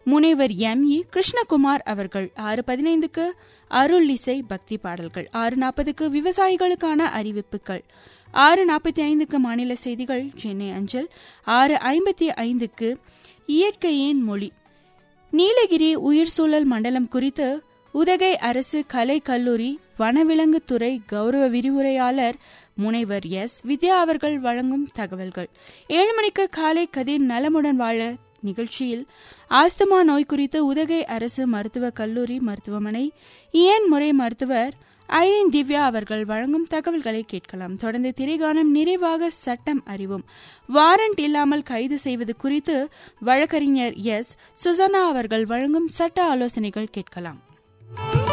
முனைவர் M E Krishnakumar அவர்கள் ஆறு பதினைந்துக்கு அருள் இசை பக்தி பாடல்கள் ஆறு நாற்பதுக்கு விவசாயிகளுக்கான அறிவிப்புகள் ஆறு நாற்பத்தி ஐந்துக்கு மாநில செய்திகள் சென்னை அஞ்சல் ஆறு ஐம்பத்தி ஐந்துக்கு இயற்கையின் மொழி நீலகிரி உயிர் சூழல் மண்டலம் குறித்து உதகை அரசு கலை கல்லூரி வனவிலங்குத்துறை கௌரவ விரிவுரையாளர் முனைவர் எஸ் வித்யா அவர்கள் வழங்கும் தகவல்கள் ஏழு மணிக்கு காலை கதிர் நலமுடன் வாழ நிகழ்ச்சியில் ஆஸ்துமா நோய் குறித்து உதகை அரசு மருத்துவக் கல்லூரி மருத்துவமனை இயன் முறை மருத்துவர் ஐரின் திவ்யா அவர்கள் வழங்கும் தகவல்களை கேட்கலாம் தொடர்ந்து திரைகானம் நிறைவாக சட்டம் அறிவும் வாரண்ட் இல்லாமல் கைது செய்வது குறித்து வழக்கறிஞர் எஸ் சுசனா அவர்கள் வழங்கும் சட்ட ஆலோசனைகள் கேட்கலாம்